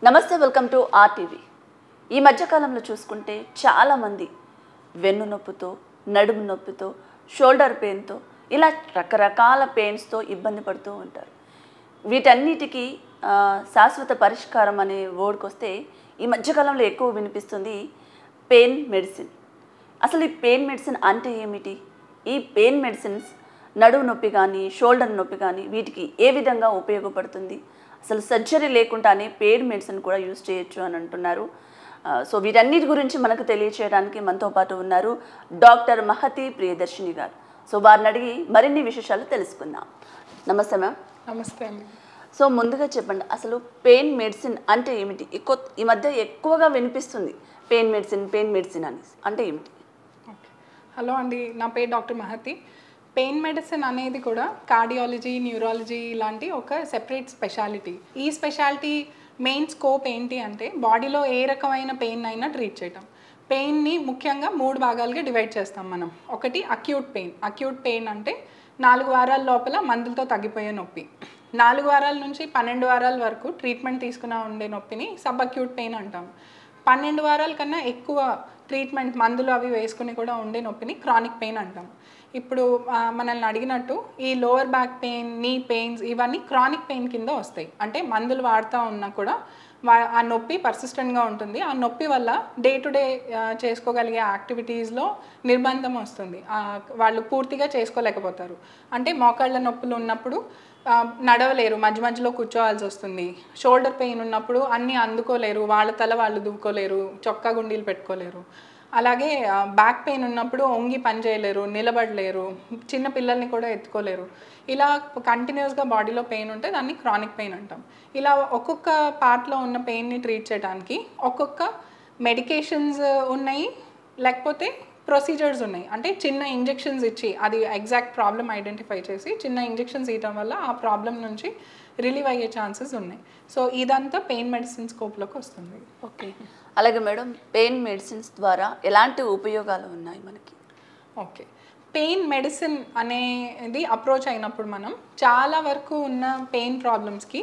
నమస్తే welcome to RTV ఈ మధ్యకాలంలో చూసుకుంటే చాలామంది వెన్ను నొప్పితో నడుము నొప్పితో షోల్డర్ పెయిన్తో ఇలా రకరకాల పెయిన్స్తో ఇబ్బంది పడుతూ ఉంటారు వీటన్నిటికీ ఆ, శాశ్వత పరిష్కారం అనే వర్డ్కి వస్తే ఈ మధ్యకాలంలో ఎక్కువ వినిపిస్తుంది పెయిన్ మెడిసిన్ అసలు ఈ పెయిన్ మెడిసిన్ అంటే ఏమిటి ఈ పెయిన్ మెడిసిన్స్ నడుము నొప్పి కానీ షోల్డర్ నొప్పి కానీ వీటికి ఏ విధంగా ఉపయోగపడుతుంది అసలు సర్జరీ లేకుండానే పెయిన్ మెడిసిన్ కూడా యూజ్ చేయొచ్చు అని అంటున్నారు ఆ, సో వీటన్నిటి గురించి మనకు తెలియచేయడానికి మనతో పాటు ఉన్నారు డాక్టర్ మహతి ప్రియదర్శిని గారు సో వారిని అడిగి మరిన్ని విశేషాలు తెలుసుకుందాం నమస్తే మ్యామ్ నమస్తే అండి సో ముందుగా చెప్పండి అసలు పెయిన్ మెడిసిన్ అంటే ఏమిటి ఎక్కువ ఈ మధ్య ఎక్కువగా వినిపిస్తుంది పెయిన్ మెడిసిన్ పెయిన్ మెడిసిన్ అని అంటే ఏమిటి ఓకే హలో అండి నా పేరు డాక్టర్ మహతి పెయిన్ మెడిసిన్ అనేది కూడా కార్డియాలజీ న్యూరాలజీ ఇలాంటి ఒక సెపరేట్ స్పెషాలిటీ ఈ స్పెషాలిటీ మెయిన్ స్కోప్ ఏంటి అంటే బాడీలో ఏ రకమైన పెయిన్ అయినా ట్రీట్ చేయటం పెయిన్ని ముఖ్యంగా మూడు భాగాలుగా డివైడ్ చేస్తాం మనం ఒకటి అక్యూట్ పెయిన్ అక్యూట్ పెయిన్ అంటే నాలుగు వారాల లోపల మందులతో తగ్గిపోయే నొప్పి నాలుగు వారాల నుంచి పన్నెండు వారాల వరకు ట్రీట్మెంట్ తీసుకున్న ఉండే నొప్పిని సబ్ అక్యూట్ పెయిన్ అంటాం పన్నెండు వారాల కన్నా ఎక్కువ ట్రీట్మెంట్ మందులు అవి వేసుకుని కూడా ఉండే నొప్పిని క్రానిక్ పెయిన్ అంటాం ఇప్పుడు ఆ, మనల్ని అడిగినట్టు ఈ lower back pain knee pains ఇవన్నీ క్రానిక్ పెయిన్ కింద వస్తాయి అంటే మందులు వాడుతూ ఉన్నా కూడా వా- ఆ నొప్పి పర్సిస్టెంట్గా ఉంటుంది ఆ నొప్పి వల్ల డే టు డే చేసుకోగలిగే యాక్టివిటీస్లో నిర్బంధం వస్తుంది ఆ, వాళ్ళు పూర్తిగా చేసుకోలేకపోతారు అంటే మోకాళ్ళ నొప్పులు ఉన్నప్పుడు ఆ, నడవలేరు మధ్య మధ్యలో కూర్చోవాల్సి వస్తుంది షోల్డర్ పెయిన్ ఉన్నప్పుడు అన్నీ అందుకోలేరు వాళ్ళ తల వాళ్ళు దువ్వుకోలేరు చొక్కా గుండీలు పెట్టుకోలేరు అలాగే బ్యాక్ పెయిన్ ఉన్నప్పుడు ఒంగి పని చేయలేరు నిలబడలేరు చిన్న పిల్లల్ని కూడా ఎత్తుకోలేరు ఇలా కంటిన్యూస్గా బాడీలో పెయిన్ ఉంటే దాన్ని క్రానిక్ పెయిన్ అంటాం ఇలా ఒక్కొక్క పార్ట్లో ఉన్న పెయిన్ని ట్రీట్ చేయడానికి ఒక్కొక్క మెడికేషన్స్ ఉన్నాయి లేకపోతే ప్రొసీజర్స్ ఉన్నాయి అంటే చిన్న ఇంజెక్షన్స్ ఇచ్చి అది ఎగ్జాక్ట్ ప్రాబ్లమ్ ఐడెంటిఫై చేసి చిన్న ఇంజెక్షన్స్ ఇవ్వడం వల్ల ఆ ప్రాబ్లం నుంచి రిలీవ్ అయ్యే ఛాన్సెస్ ఉన్నాయి సో ఇదంతా పెయిన్ మెడిసిన్ స్కోప్లోకి వస్తుంది ఓకే అలాగే మేడం పెయిన్ మెడిసిన్స్ ద్వారా ఎలాంటి ఉపయోగాలు ఉన్నాయి మనకి ఓకే పెయిన్ మెడిసిన్ అనేది అప్రోచ్ అయినప్పుడు మనం చాలా వరకు ఉన్న పెయిన్ ప్రాబ్లమ్స్కి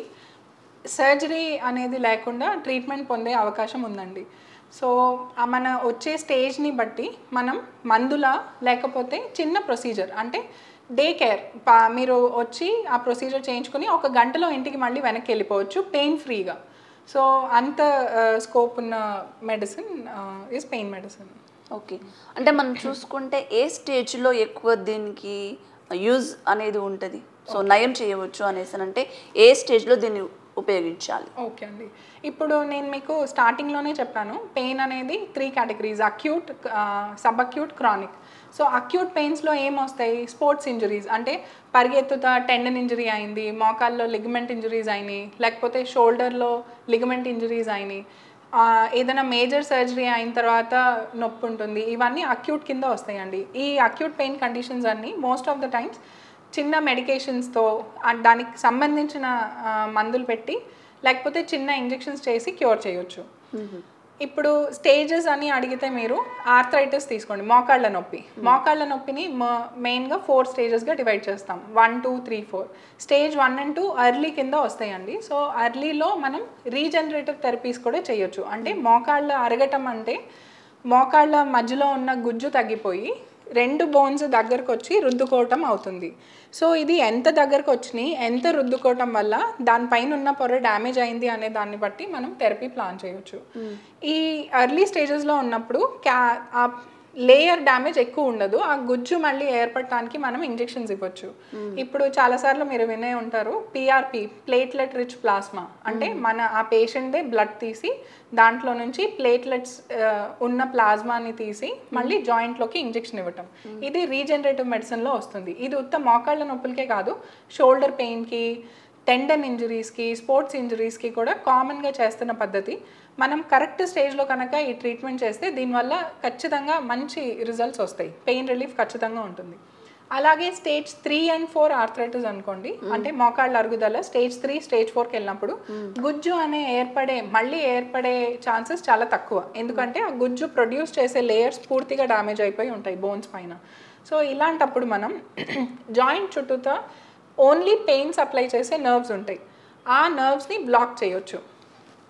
సర్జరీ అనేది లేకుండా ట్రీట్మెంట్ పొందే అవకాశం ఉందండి సో ఆ మన వచ్చే స్టేజ్ని బట్టి మనం మందుల లేకపోతే చిన్న ప్రొసీజర్ అంటే డే కేర్ పా మీరు వచ్చి ఆ ప్రొసీజర్ చేయించుకుని ఒక గంటలో ఇంటికి మళ్ళీ వెనక్కి వెళ్ళిపోవచ్చు పెయిన్ ఫ్రీగా సో అంత స్కోప్ ఉన్న medicine is pain medicine okay అంటే మనం చూసుకుంటే ఏ స్టేజ్లో ఎక్కువ దీనికి యూజ్ అనేది ఉంటుంది సో నయం చేయవచ్చు అనేసి అని అంటే ఏ స్టేజ్లో దీన్ని ఉపయోగించాలి ఓకే అండి ఇప్పుడు నేను మీకు స్టార్టింగ్లోనే చెప్పాను పెయిన్ అనేది three categories acute sub acute chronic so acute పెయిన్స్లో ఏమొస్తాయి స్పోర్ట్స్ ఇంజరీస్ అంటే పరిగెత్తుతా టెండన్ ఇంజరీ అయింది మోకాల్లో లిగమెంట్ ఇంజరీస్ అయినాయి లేకపోతే షోల్డర్లో లిగమెంట్ ఇంజరీస్ అయినాయి ఆ, ఏదైనా మేజర్ సర్జరీ అయిన తర్వాత నొప్పి ఉంటుంది ఇవన్నీ అక్యూట్ కింద వస్తాయండి ఈ అక్యూట్ పెయిన్ కండిషన్స్ అన్నీ మోస్ట్ ఆఫ్ ద టైమ్స్ చిన్న మెడికేషన్స్తో దానికి సంబంధించిన ఆ, మందులు పెట్టి లేకపోతే చిన్న ఇంజెక్షన్స్ చేసి క్యూర్ చేయొచ్చు ఇప్పుడు స్టేజెస్ అని అడిగితే మీరు ఆర్థరైటిస్ తీసుకోండి మోకాళ్ళ నొప్పి మోకాళ్ళ నొప్పిని మెయిన్గా ఫోర్ స్టేజెస్గా డివైడ్ చేస్తాం one two three four stage one and two early కింద వస్తాయండి సో అర్లీలో మనం రీజనరేటివ్ థెరపీస్ కూడా చేయొచ్చు అంటే మోకాళ్ళ అరగటం అంటే మోకాళ్ళ మధ్యలో ఉన్న గుజ్జు తగ్గిపోయి రెండు బోన్స్ దగ్గరకు వచ్చి రుద్దుకోవటం అవుతుంది సో ఇది ఎంత దగ్గరకు వచ్చినాయి ఎంత రుద్దుకోవటం వల్ల దానిపైన ఉన్న పొర డ్యామేజ్ అయింది అనే దాన్ని బట్టి మనం థెరపీ ప్లాన్ చేయొచ్చు ఈ ఎర్లీ స్టేజెస్లో ఉన్నప్పుడు క్యా ఆ లేయర్ డ్యామేజ్ ఎక్కువ ఉండదు ఆ గుజ్జు మళ్ళీ ఏర్పడటానికి మనం ఇంజెక్షన్స్ ఇవ్వచ్చు ఇప్పుడు చాలాసార్లు మీరు వినే ఉంటారు పిఆర్పి ప్లేట్లెట్ రిచ్ ప్లాస్మా అంటే మన ఆ పేషెంట్దే బ్లడ్ తీసి దాంట్లో నుంచి ప్లేట్లెట్స్ ఉన్న ప్లాస్మాని తీసి మళ్ళీ జాయింట్లోకి ఇంజెక్షన్ ఇవ్వటం ఇది రీజనరేటివ్ మెడిసిన్లో వస్తుంది ఇది ఉత్త మోకాళ్ళ నొప్పులకే కాదు షోల్డర్ పెయిన్కి టెండన్ ఇంజరీస్కి స్పోర్ట్స్ ఇంజరీస్కి కూడా కామన్గా చేస్తున్న పద్ధతి మనం కరెక్ట్ స్టేజ్లో కనుక ఈ ట్రీట్మెంట్ చేస్తే దీనివల్ల ఖచ్చితంగా మంచి రిజల్ట్స్ వస్తాయి పెయిన్ రిలీఫ్ ఖచ్చితంగా ఉంటుంది అలాగే stage three and four arthritis అనుకోండి అంటే మోకాళ్ళ అరుగుదల స్టేజ్ త్రీ స్టేజ్ ఫోర్కి వెళ్ళినప్పుడు గుజ్జు అనే ఏర్పడే మళ్ళీ ఏర్పడే ఛాన్సెస్ చాలా తక్కువ ఎందుకంటే ఆ గుజ్జు ప్రొడ్యూస్ చేసే లేయర్స్ పూర్తిగా డ్యామేజ్ అయిపోయి ఉంటాయి బోన్స్ పైన సో ఇలాంటప్పుడు మనం జాయింట్ చుట్టూతో ఓన్లీ పెయిన్ సప్లై చేసే నర్వ్స్ ఉంటాయి ఆ నర్వ్స్ని బ్లాక్ చేయొచ్చు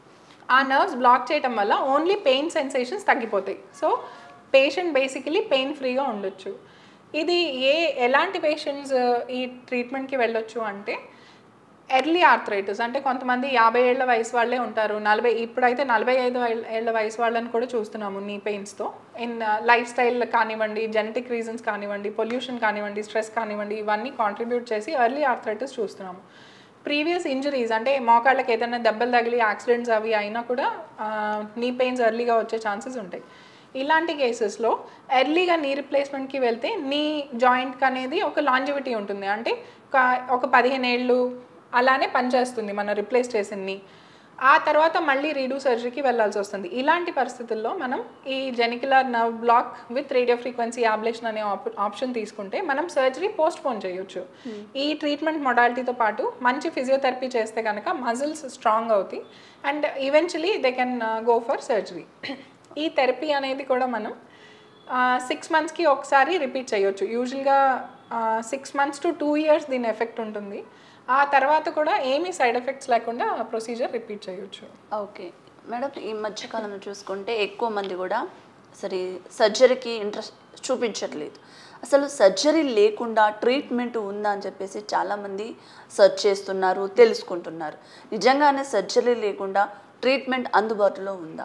ఆ నర్వ్స్ బ్లాక్ చేయటం వల్ల ఓన్లీ పెయిన్ సెన్సేషన్స్ తగ్గిపోతాయి సో పేషెంట్ బేసికలీ పెయిన్ ఫ్రీగా ఉండొచ్చు ఇది ఏ ఎలాంటి పేషెంట్స్ ఈ ట్రీట్మెంట్కి వెళ్ళొచ్చు అంటే ఎర్లీ ఆర్థరైటిస్ అంటే కొంతమంది యాభై ఏళ్ల వయసు వాళ్ళే ఉంటారు నలభై ఇప్పుడైతే నలభై ఐదు ఏళ్ళ- ఏళ్ల వయసు వాళ్ళని కూడా చూస్తున్నాము నీ పెయిన్స్తో ఇన్ లైఫ్ స్టైల్ కానివ్వండి జెనెటిక్ రీజన్స్ కానివ్వండి పొల్యూషన్ కానివ్వండి స్ట్రెస్ కానివ్వండి ఇవన్నీ కాంట్రిబ్యూట్ చేసి ఎర్లీ ఆర్థరైటిస్ చూస్తున్నాము ప్రీవియస్ ఇంజరీస్ అంటే మోకాళ్ళకి ఏదైనా దెబ్బలు తగిలి యాక్సిడెంట్స్ అవి అయినా కూడా నీ పెయిన్స్ ఎర్లీగా వచ్చే ఛాన్సెస్ ఉంటాయి ఇలాంటి కేసెస్లో ఎర్లీగా నీ రిప్లేస్మెంట్కి వెళ్తే నీ జాయింట్కి అనేది ఒక లాంజివిటీ ఉంటుంది అంటే ఒక- ఒక పదిహేను ఏళ్ళు అలానే పనిచేస్తుంది మనం రిప్లేస్ చేసింది ఆ తర్వాత మళ్ళీ రీడూ సర్జరీకి వెళ్ళాల్సి వస్తుంది ఇలాంటి పరిస్థితుల్లో మనం ఈ genicular nerve block with radio frequency ablation అనే ఆప్షన్ తీసుకుంటే మనం సర్జరీ పోస్ట్ పోన్ చేయొచ్చు ఈ ట్రీట్మెంట్ మొడాలిటీతో పాటు మంచి ఫిజియోథెరపీ చేస్తే కనుక మజిల్స్ స్ట్రాంగ్ అవుతాయి and eventually they can go for surgery ఈ థెరపీ అనేది కూడా మనం సిక్స్ మంత్స్కి ఒకసారి రిపీట్ చేయొచ్చు యూజువల్గా six months to two years దీని ఎఫెక్ట్ ఉంటుంది ఆ తర్వాత కూడా ఏమీ సైడ్ ఎఫెక్ట్స్ లేకుండా ప్రొసీజర్ రిపీట్ చేయొచ్చు ఓకే మేడం ఈ మధ్యకాలంలో చూసుకుంటే ఎక్కువ మంది కూడా సరే సర్జరీకి ఇంట్రెస్ట్ చూపించట్లేదు అసలు సర్జరీ లేకుండా ట్రీట్మెంట్ ఉందా అని చెప్పేసి చాలామంది సెర్చ్ చేస్తున్నారు తెలుసుకుంటున్నారు నిజంగానే సర్జరీ లేకుండా ట్రీట్మెంట్ అందుబాటులో ఉందా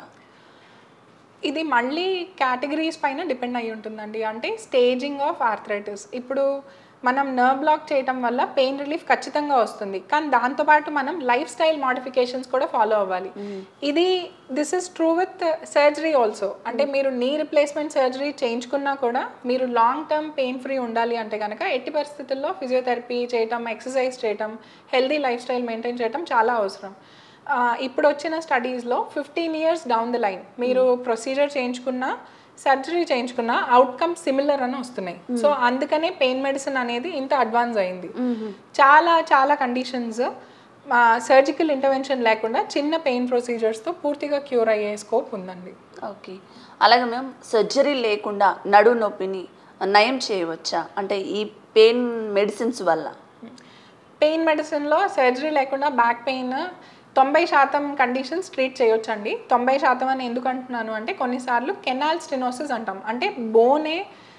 ఇది మళ్ళీ కేటగిరీస్ పైన డిపెండ్ అయి ఉంటుందండి అంటే స్టేజింగ్ ఆఫ్ ఆర్థరైటిస్ ఇప్పుడు మనం నర్వ్ బ్లాక్ చేయటం వల్ల పెయిన్ రిలీఫ్ ఖచ్చితంగా వస్తుంది కానీ దాంతోపాటు మనం లైఫ్ స్టైల్ మాడిఫికేషన్స్ కూడా ఫాలో అవ్వాలి ఇది this is true with surgery also అంటే మీరు నీ రిప్లేస్మెంట్ సర్జరీ చేయించుకున్నా కూడా మీరు లాంగ్ టర్మ్ పెయిన్ ఫ్రీ ఉండాలి అంటే కనుక ఎట్టి పరిస్థితుల్లో ఫిజియోథెరపీ చేయటం ఎక్సర్సైజ్ చేయటం హెల్దీ లైఫ్ స్టైల్ మెయింటైన్ చేయటం చాలా అవసరం ఆ, ఇప్పుడు వచ్చిన స్టడీస్లో fifteen years down the line మీరు ప్రొసీజర్ చేయించుకున్నా సర్జరీ చేయించుకున్నా అవుట్కమ్ సిమిలర్ అని వస్తున్నాయి సో అందుకనే పెయిన్ మెడిసిన్ అనేది ఇంత అడ్వాన్స్ అయింది చాలా చాలా కండిషన్స్ సర్జికల్ ఇంటర్వెన్షన్ లేకుండా చిన్న పెయిన్ ప్రొసీజర్స్తో పూర్తిగా క్యూర్ అయ్యే స్కోప్ ఉందండి ఓకే అలాగే మేము సర్జరీ లేకుండా నడు నొప్పిని నయం చేయవచ్చా అంటే ఈ పెయిన్ మెడిసిన్స్ వల్ల పెయిన్ మెడిసిన్లో సర్జరీ లేకుండా బ్యాక్ పెయిన్ తొంభై శాతం కండిషన్స్ ట్రీట్ చేయొచ్చండి తొంభై శాతం అని ఎందుకు అంటున్నాను అంటే కొన్నిసార్లు కెనాల్ స్టెనోసిస్ అంటాం అంటే బోనే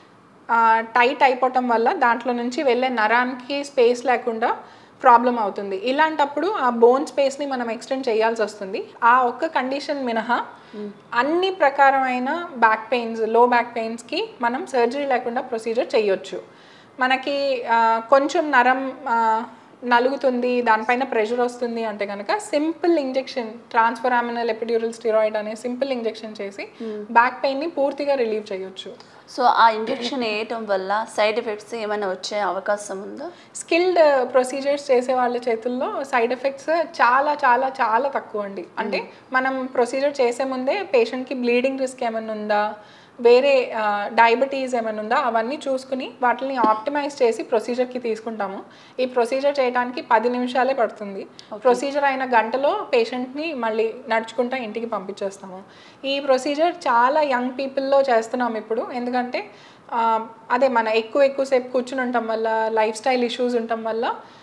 టైట్ అయిపోవటం వల్ల దాంట్లో నుంచి వెళ్ళే నరానికి స్పేస్ లేకుండా ప్రాబ్లం అవుతుంది ఇలాంటప్పుడు ఆ బోన్ స్పేస్ని మనం ఎక్స్టెండ్ చేయాల్సి వస్తుంది ఆ ఒక్క కండిషన్ మినహా అన్ని ప్రకారమైన బ్యాక్ పెయిన్స్ లో బ్యాక్ పెయిన్స్కి మనం సర్జరీ లేకుండా ప్రొసీజర్ చేయొచ్చు మనకి ఆ, కొంచెం నరం ఆ, నలుగుతుంది దానిపైన ప్రెషర్ వస్తుంది అంటే కనుక simple injection transforaminal epidural steroid అనే సింపుల్ ఇంజెక్షన్ చేసి బ్యాక్ పెయిన్ని పూర్తిగా రిలీవ్ చేయొచ్చు సో ఆ ఇంజెక్షన్ వేయటం వల్ల సైడ్ ఎఫెక్ట్స్ ఏమైనా వచ్చే అవకాశం ఉందా స్కిల్డ్ ప్రొసీజర్స్ చేసే వాళ్ళ చేతుల్లో సైడ్ ఎఫెక్ట్స్ చాలా చాలా చాలా తక్కువ అండి అంటే మనం ప్రొసీజర్ చేసే ముందే పేషెంట్కి బ్లీడింగ్ రిస్క్ ఏమైనా ఉందా వేరే డయాబెటీస్ ఏమైనా ఉందా అవన్నీ చూసుకుని వాటిని ఆప్టిమైజ్ చేసి ప్రొసీజర్కి తీసుకుంటాము ఈ ప్రొసీజర్ చేయడానికి పది నిమిషాలే పడుతుంది ప్రొసీజర్ అయిన గంటలో పేషెంట్ని మళ్ళీ నడుచుకుంటా ఇంటికి పంపించేస్తాము ఈ ప్రొసీజర్ చాలా యంగ్ పీపుల్లో చేస్తున్నాం ఇప్పుడు ఎందుకంటే ఆ, అదే మన ఎక్కువ ఎక్కువసేపు కూర్చుని ఉండటం వల్ల లైఫ్ స్టైల్ ఇష్యూస్ ఉండటం వల్ల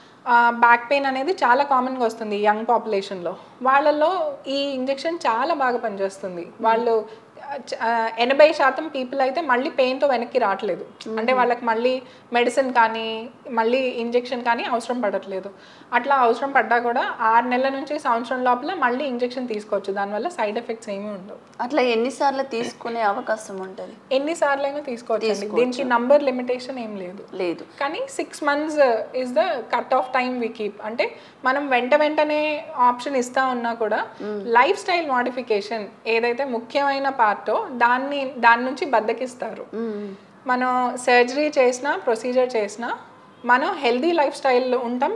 బ్యాక్ పెయిన్ అనేది చాలా కామన్గా వస్తుంది యంగ్ పాపులేషన్లో వాళ్ళలో ఈ ఇంజెక్షన్ చాలా బాగా పనిచేస్తుంది వాళ్ళు ఆ, చ- ఆ, ఎనభై శాతం పీపుల్ అయితే మళ్ళీ పెయిన్తో వెనక్కి రావట్లేదు అంటే వాళ్ళకి మళ్ళీ మెడిసిన్ కానీ మళ్ళీ ఇంజెక్షన్ కానీ అవసరం పడట్లేదు అట్లా అవసరం పడ్డా కూడా ఆరు నెలల నుంచి సంవత్సరం లోపల మళ్ళీ ఇంజెక్షన్ తీసుకోవచ్చు దానివల్ల సైడ్ ఎఫెక్ట్స్ ఏమీ ఉండవు అట్లా ఎన్నిసార్లు తీసుకునే అవకాశం ఉంటుంది ఎన్నిసార్లు అయినా తీసుకోవచ్చు దీనికి నంబర్ లిమిటేషన్ ఏం లేదు లేదు కానీ six months is the cut off time we keep అంటే మనం వెంట వెంటనే ఆప్షన్ ఇస్తా ఉన్నా కూడా లైఫ్ స్టైల్ మాడిఫికేషన్ ఏదైతే ముఖ్యమైన పార్టో దాన్ని దాని నుంచి బద్దకిస్తారు మనం సర్జరీ చేసినా ప్రొసీజర్ చేసినా మనం హెల్దీ లైఫ్ స్టైల్లో ఉంటాం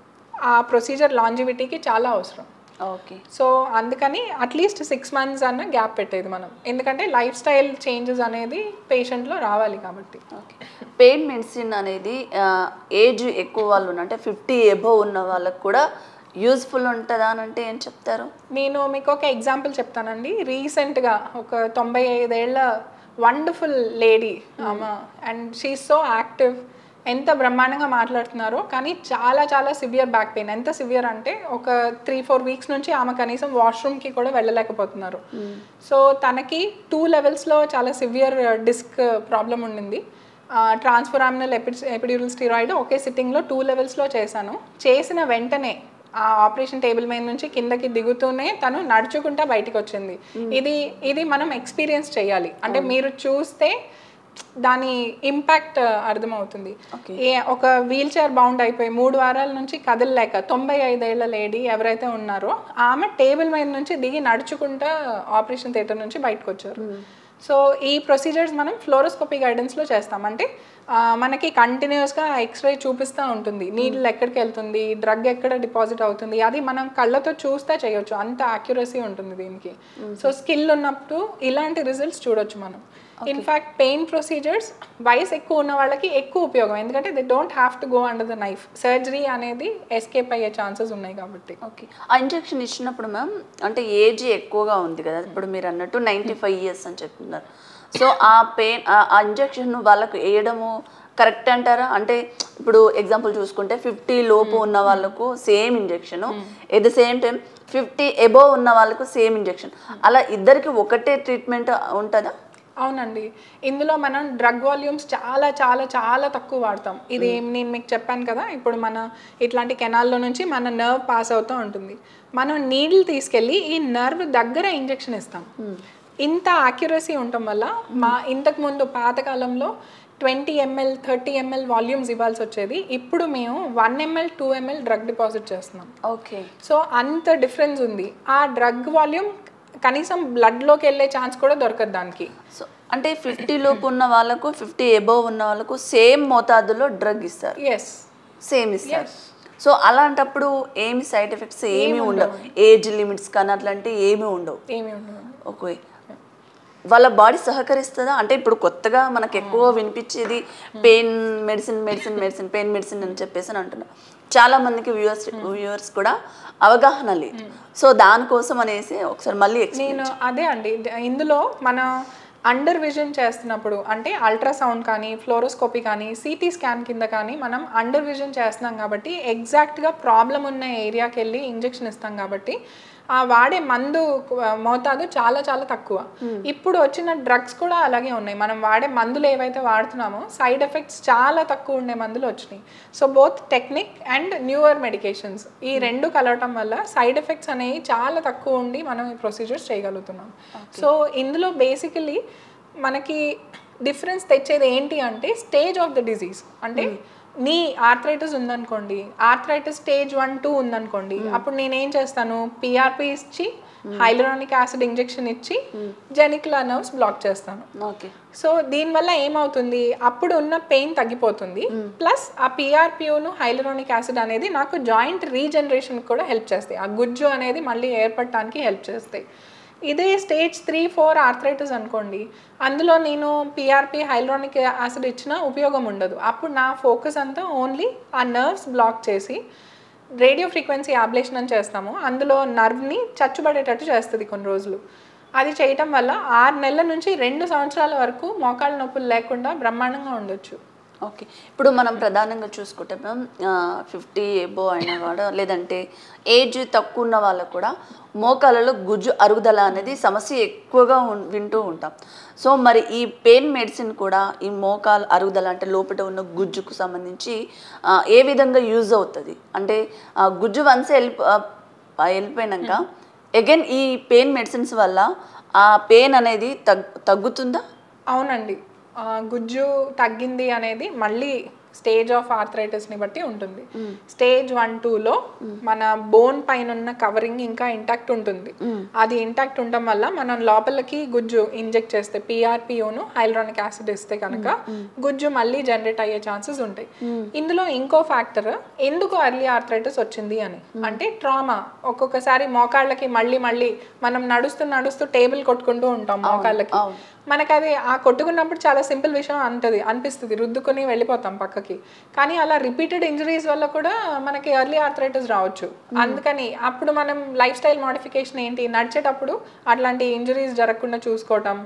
ఆ ప్రొసీజర్ లాంజివిటీకి చాలా అవసరం ఓకే సో అందుకని అట్లీస్ట్ సిక్స్ మంత్స్ అన్న గ్యాప్ పెట్టేది మనం ఎందుకంటే లైఫ్ స్టైల్ చేంజెస్ అనేది పేషెంట్లో రావాలి కాబట్టి ఓకే పెయిన్ మెడిసిన్ అనేది ఏజ్ ఎక్కువ వాళ్ళు ఉన్న అంటే ఫిఫ్టీ ఎబో ఉన్న వాళ్ళకు కూడా యూజ్ఫుల్ ఉంటుందా అని అంటే ఏం చెప్తారు నేను మీకు ఒక ఎగ్జాంపుల్ చెప్తానండి రీసెంట్గా ఒక తొంభై ఐదేళ్ల వండర్ఫుల్ లేడీ ఆమె అండ్ షీ సో యాక్టివ్ ఎంత బ్రహ్మాండంగా మాట్లాడుతున్నారో కానీ చాలా చాలా సివియర్ బ్యాక్ పెయిన్ ఎంత సివియర్ అంటే ఒక త్రీ ఫోర్ వీక్స్ నుంచి ఆమె కనీసం వాష్రూమ్కి కూడా వెళ్ళలేకపోతున్నారు సో తనకి టూ లెవెల్స్లో చాలా సివియర్ డిస్క్ ప్రాబ్లం ఉండింది ట్రాన్స్ఫరామినల్ ఎపి ఎపిడ్యూరల్ స్టీరాయిడ్ ఒకే సిట్టింగ్లో టూ లెవెల్స్లో చేశాను చేసిన వెంటనే ఆ ఆపరేషన్ టేబుల్ మీద నుంచి కిందకి దిగుతూనే తను నడుచుకుంటా బయటికి వచ్చింది ఇది ఇది మనం ఎక్స్పీరియన్స్ చేయాలి అంటే మీరు చూస్తే దాని ఇంపాక్ట్ అర్థమవుతుంది Okay. ఏ ఒక వీల్ చైర్ బౌండ్ అయిపోయి మూడు వారాల నుంచి కదలలేక తొంభై ఐదేళ్ల లేడీ ఎవరైతే ఉన్నారో ఆమె టేబుల్ మీద నుంచి దిగి నడుచుకుంటా ఆపరేషన్ థియేటర్ నుంచి బయటకు వచ్చారు సో ఈ ప్రొసీజర్స్ మనం ఫ్లోరోస్కోపీ గైడెన్స్లో చేస్తాం అంటే ఆ, మనకి కంటిన్యూస్గా ఎక్స్రే చూపిస్తూ ఉంటుంది నీళ్ళు ఎక్కడికి వెళ్తుంది డ్రగ్ ఎక్కడ డిపాజిట్ అవుతుంది అది మనం కళ్ళతో చూస్తే చేయొచ్చు అంత యాక్యురసీ ఉంటుంది దీనికి సో స్కిల్ ఉన్నప్పుడు ఇలాంటి రిజల్ట్స్ చూడొచ్చు మనం ఇన్ఫ్యాక్ట్ పెయిన్ ప్రొసీజర్స్ వయసు ఎక్కువ ఉన్న వాళ్ళకి ఎక్కువ ఉపయోగం ఎందుకంటే they don't have to go under the knife surgery అనేది ఎస్కేప్ అయ్యే ఛాన్సెస్ ఉన్నాయి కాబట్టి ఓకే ఆ ఇంజెక్షన్ ఇచ్చినప్పుడు మ్యామ్ అంటే ఏజ్ ఎక్కువగా ఉంది కదా ఇప్పుడు మీరు అన్నట్టు నైంటీ ఫైవ్ ఇయర్స్ అని చెప్తున్నారు సో ఆ పెయిన్ ఆ ఇంజెక్షన్ వాళ్ళకు వేయడము కరెక్ట్ అంటారా అంటే ఇప్పుడు ఎగ్జాంపుల్ చూసుకుంటే ఫిఫ్టీ లోపు ఉన్న వాళ్ళకు same injection at the same time fifty above ఉన్న వాళ్ళకు సేమ్ ఇంజెక్షన్ అలా ఇద్దరికి ఒకటే ట్రీట్మెంట్ ఉంటుందా అవునండి ఇందులో మనం డ్రగ్ వాల్యూమ్స్ చాలా చాలా చాలా తక్కువ వాడతాం ఇది నేను మీకు చెప్పాను కదా ఇప్పుడు మన ఇట్లాంటి కెనాల్లో నుంచి మన నర్వ్ పాస్ అవుతూ ఉంటుంది మనం నీళ్ళు తీసుకెళ్ళి ఈ నర్వ్ దగ్గర ఇంజెక్షన్ ఇస్తాం ఇంత యాక్యురసీ ఉండటం వల్ల మా ఇంతకు ముందు పాతకాలంలో twenty ML thirty ML volumes ఇవ్వాల్సి వచ్చేది ఇప్పుడు మేము one ML two ML drug deposit చేస్తున్నాం ఓకే సో అంత డిఫరెన్స్ ఉంది ఆ డ్రగ్ వాల్యూమ్ కనీసం బ్లడ్లోకి వెళ్ళే ఛాన్స్ కూడా దొరకదు దానికి సో అంటే ఫిఫ్టీ లోపు ఉన్న వాళ్ళకు ఫిఫ్టీ ఎబోవ్ ఉన్న వాళ్ళకు సేమ్ మోతాదులో డ్రగ్ ఇస్తారు ఎస్ సేమ్ ఇస్తారు సో అలాంటప్పుడు ఏమి సైడ్ ఎఫెక్ట్స్ ఏమీ ఉండవు ఏజ్ లిమిట్స్ కానీ అట్లాంటివి ఏమీ ఉండవు ఏమి ఉండదు ఓకే వాళ్ళ బాడీ సహకరిస్తుందా అంటే ఇప్పుడు కొత్తగా మనకు ఎక్కువ వినిపించేది pain medicine medicine medicine pain medicine అని చెప్పేసి అని అంటున్నారు చాలా మందికి వ్యూవర్స్ వ్యూవర్స్ కూడా అవగాహన లేదు సో దానికోసం అనేసి ఒకసారి మళ్ళీ ఎక్స్ప్లెయిన్ నేను అదే అండి ద- ఇందులో మన అండర్ విజన్ చేస్తున్నప్పుడు అంటే అల్ట్రాసౌండ్ కానీ ఫ్లోరోస్కోపీ కానీ సిటీ స్కాన్ కింద కానీ మనం అండర్ విజన్ చేస్తున్నాం కాబట్టి ఎగ్జాక్ట్గా ప్రాబ్లం ఉన్న ఏరియాకి వెళ్ళి ఇంజెక్షన్ ఇస్తాం కాబట్టి ఆ వాడే మందు కు- మోతాదు చాలా చాలా తక్కువ ఇప్పుడు వచ్చిన డ్రగ్స్ కూడా అలాగే ఉన్నాయి మనం వాడే మందులు ఏవైతే వాడుతున్నామో సైడ్ ఎఫెక్ట్స్ చాలా తక్కువ ఉండే మందులు వచ్చినాయి so both technique and newer medications ఈ రెండు కలవటం వల్ల సైడ్ ఎఫెక్ట్స్ అనేవి చాలా తక్కువ ఉండి మనం ఈ ప్రొసీజర్స్ చేయగలుగుతున్నాం సో ఇందులో బేసికలీ మనకి డిఫరెన్స్ తెచ్చేది ఏంటి అంటే స్టేజ్ ఆఫ్ ద డిజీజ్ అంటే నీ ఆర్థరైటిస్ ఉందనుకోండి ఆర్థరైటిస్ స్టేజ్ వన్ టూ ఉందనుకోండి అప్పుడు నేనేం చేస్తాను పిఆర్పి ఇచ్చి హైలరానిక్ యాసిడ్ ఇంజెక్షన్ ఇచ్చి జెనికులా నర్వ్స్ బ్లాక్ చేస్తాను ఓకే సో దీనివల్ల ఏమవుతుంది అప్పుడు ఉన్న పెయిన్ తగ్గిపోతుంది ప్లస్ ఆ పిఆర్పిఓను హైలరానిక్ యాసిడ్ అనేది నాకు జాయింట్ రీజనరేషన్ కూడా హెల్ప్ చేస్తాయి ఆ గుజ్జు అనేది మళ్ళీ ఏర్పడటానికి హెల్ప్ చేస్తాయి ఇదే స్టేజ్ త్రీ ఫోర్ ఆర్థరైటిస్ అనుకోండి అందులో నేను పిఆర్పి హైలరానిక్ యాసిడ్ ఇచ్చినా ఉపయోగం ఉండదు అప్పుడు నా ఫోకస్ అంతా ఓన్లీ ఆ నర్వ్స్ బ్లాక్ చేసి రేడియో ఫ్రీక్వెన్సీ యాబ్లేషన్ అని చేస్తాము అందులో నర్వ్ని చచ్చుబడేటట్టు చేస్తుంది కొన్ని రోజులు అది చేయటం వల్ల ఆరు నెలల నుంచి రెండు సంవత్సరాల వరకు మోకాళ్ళ నొప్పులు లేకుండా బ్రహ్మాండంగా ఉండొచ్చు ఓకే ఇప్పుడు మనం ప్రధానంగా చూసుకుంటే మ్యామ్ ఫిఫ్టీ ఎబో అయిన వాడు లేదంటే ఏజ్ తక్కువ ఉన్న వాళ్ళకు కూడా మోకాలలో గుజ్జు అరుగుదల అనేది సమస్య ఎక్కువగా ఉన్- వింటూ ఉంటాం సో మరి ఈ పెయిన్ మెడిసిన్ కూడా ఈ మోకాలు అరుగుదల అంటే లోపల ఉన్న గుజ్జుకు సంబంధించి ఆ, ఏ విధంగా యూజ్ అవుతుంది అంటే ఆ, గుజ్జు వన్స్ వెళ్ళి వెళ్ళిపోయినాక అగైన్ ఈ పెయిన్ మెడిసిన్స్ వల్ల ఆ పెయిన్ అనేది తగ్ తగ్గుతుందా అవునండి ఆ, గుజ్జు తగ్గింది అనేది మళ్ళీ స్టేజ్ ఆఫ్ ఆర్థరైటిస్ని బట్టి ఉంటుంది స్టేజ్ వన్ టూలో మన బోన్ పైన ఉన్న కవరింగ్ ఇంకా ఇంటాక్ట్ ఉంటుంది అది ఇంటాక్ట్ ఉండడం వల్ల మనం లోపలికి గుజ్జు ఇంజెక్ట్ చేస్తే పిఆర్పిఓను హైల్రానిక్ యాసిడ్ ఇస్తే కనుక గుజ్జు మళ్ళీ జనరేట్ అయ్యే ఛాన్సెస్ ఉంటాయి ఇందులో ఇంకో ఫ్యాక్టర్ ఎందుకు అర్లీ ఆర్థరైటిస్ వచ్చింది అని అంటే ట్రామా ఒక్కొక్కసారి మోకాళ్ళకి మళ్ళీ మళ్ళీ మనం నడుస్తూ నడుస్తూ టేబుల్ కొట్టుకుంటూ ఉంటాం మోకాళ్ళకి అవును. మనకు అది ఆ కొట్టుకున్నప్పుడు చాలా సింపుల్ విషయం అంటది అనిపిస్తుంది రుద్దుకొని వెళ్ళిపోతాం పక్కకి కానీ అలా రిపీటెడ్ ఇంజరీస్ వల్ల కూడా మనకి ఎర్లీ ఆర్థరైటిస్ రావచ్చు అందుకని అప్పుడు మనం లైఫ్ స్టైల్ మోడిఫికేషన్ ఏంటి నడిచేటప్పుడు అట్లాంటి ఇంజరీస్ జరగకుండా చూసుకోవటం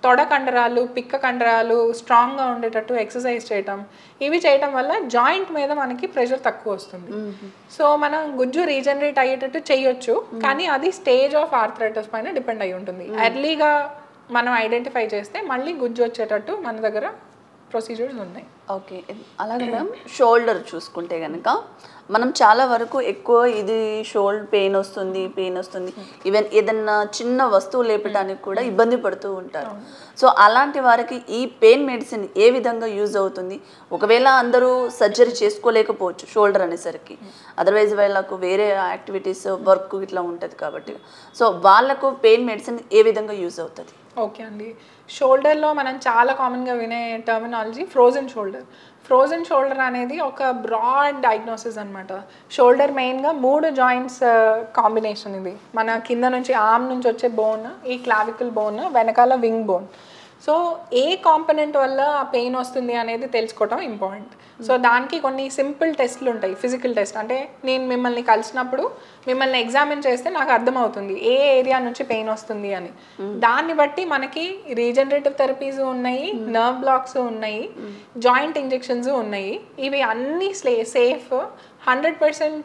తొడ కండరాలు పిక్క కండరాలు స్ట్రాంగ్గా ఉండేటట్టు ఎక్సర్సైజ్ చేయటం ఇవి చేయటం వల్ల జాయింట్ మీద మనకి ప్రెషర్ తక్కువ వస్తుంది సో మనం గుజ్జు రీజనరేట్ అయ్యేటట్టు చేయొచ్చు కానీ అది స్టేజ్ ఆఫ్ ఆర్థరైటిస్ పైన డిపెండ్ అయి ఉంటుంది ఎర్లీగా మనం ఐడెంటిఫై చేస్తే మళ్ళీ గుజ్జు వచ్చేటట్టు మన దగ్గర ప్రొసీజర్స్ ఉన్నాయి ఓకే అలాగే మ్యామ్ షోల్డర్ చూసుకుంటే కనుక మనం చాలా వరకు ఎక్కువ ఇది షోల్డర్ పెయిన్ వస్తుంది పెయిన్ వస్తుంది ఈవెన్ ఏదన్నా చిన్న వస్తువు లేపడానికి కూడా ఇబ్బంది పడుతూ ఉంటారు సో అలాంటి వారికి ఈ పెయిన్ మెడిసిన్ ఏ విధంగా యూజ్ అవుతుంది ఒకవేళ అందరూ సర్జరీ చేసుకోలేకపోవచ్చు షోల్డర్ అనేసరికి అదర్వైజ్ వాళ్ళకు వేరే యాక్టివిటీస్ వర్క్ ఇట్లా ఉంటుంది కాబట్టి సో వాళ్ళకు పెయిన్ మెడిసిన్ ఏ విధంగా యూజ్ అవుతుంది ఓకే అండి షోల్డర్లో మనం చాలా కామన్గా వినే terminology frozen shoulder frozen shoulder అనేది ఒక బ్రాడ్ డయాగ్నోసిస్ అనమాట షోల్డర్ మెయిన్గా మూడు జాయింట్స్ కాంబినేషన్ ఇది మన కింద నుంచి ఆర్మ్ నుంచి వచ్చే బోన్ ఈ క్లావికల్ బోన్ వెనకాల వింగ్ బోన్ సో ఏ కాంపనెంట్ వల్ల ఆ పెయిన్ వస్తుంది అనేది తెలుసుకోవటం ఇంపార్టెంట్ సో దానికి కొన్ని సింపుల్ టెస్ట్లు ఉంటాయి ఫిజికల్ టెస్ట్ అంటే నేను మిమ్మల్ని కలిసినప్పుడు మిమ్మల్ని ఎగ్జామిన్ చేస్తే నాకు అర్థమవుతుంది ఏ ఏరియా నుంచి పెయిన్ వస్తుంది అని దాన్ని బట్టి మనకి రీజనరేటివ్ థెరపీస్ ఉన్నాయి నర్వ్ బ్లాక్స్ ఉన్నాయి జాయింట్ ఇంజెక్షన్స్ ఉన్నాయి ఇవి అన్ని safe hundred percent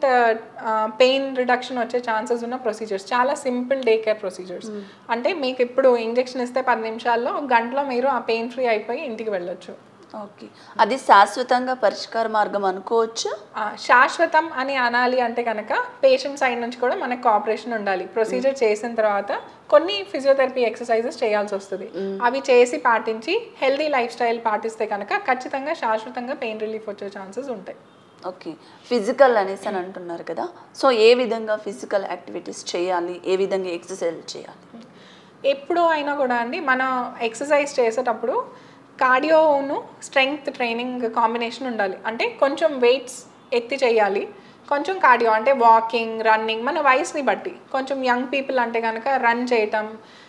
pain reduction వచ్చే ఛాన్సెస్ ఉన్న ప్రొసీజర్స్ చాలా సింపుల్ డే కేర్ ప్రొసీజర్స్ అంటే మీకు ఇప్పుడు ఇంజెక్షన్ ఇస్తే పది నిమిషాల్లో ఒక గంటలో మీరు ఆ పెయిన్ ఫ్రీ అయిపోయి ఇంటికి వెళ్ళొచ్చు ఓకే అది శాశ్వతంగా పరిష్కార మార్గం అనుకోవచ్చు ఆ, శాశ్వతం అని అనాలి అంటే కనుక పేషెంట్ సైడ్ నుంచి కూడా మనకు కోఆపరేషన్ ఉండాలి ప్రొసీజర్ చేసిన తర్వాత కొన్ని ఫిజియోథెరపీ ఎక్సర్సైజెస్ చేయాల్సి వస్తుంది అవి చేసి పాటించి హెల్దీ లైఫ్ స్టైల్ పాటిస్తే కనుక ఖచ్చితంగా శాశ్వతంగా పెయిన్ రిలీఫ్ వచ్చే ఛాన్సెస్ ఉంటాయి ఓకే ఫిజికల్ అనేసి అని అంటున్నారు కదా సో ఏ విధంగా ఫిజికల్ యాక్టివిటీస్ చేయాలి ఏ విధంగా ఎక్సర్సైజ్ చేయాలి ఎప్పుడు అయినా కూడా అండి మనం ఎక్సర్సైజ్ చేసేటప్పుడు కార్డియోను స్ట్రెంగ్త్ ట్రైనింగ్ కాంబినేషన్ ఉండాలి అంటే కొంచెం వెయిట్స్ ఎత్తి చేయాలి కొంచెం కార్డియో అంటే వాకింగ్ రన్నింగ్ మన వయసుని బట్టి కొంచెం యంగ్ పీపుల్ అంటే కనుక రన్ చేయటం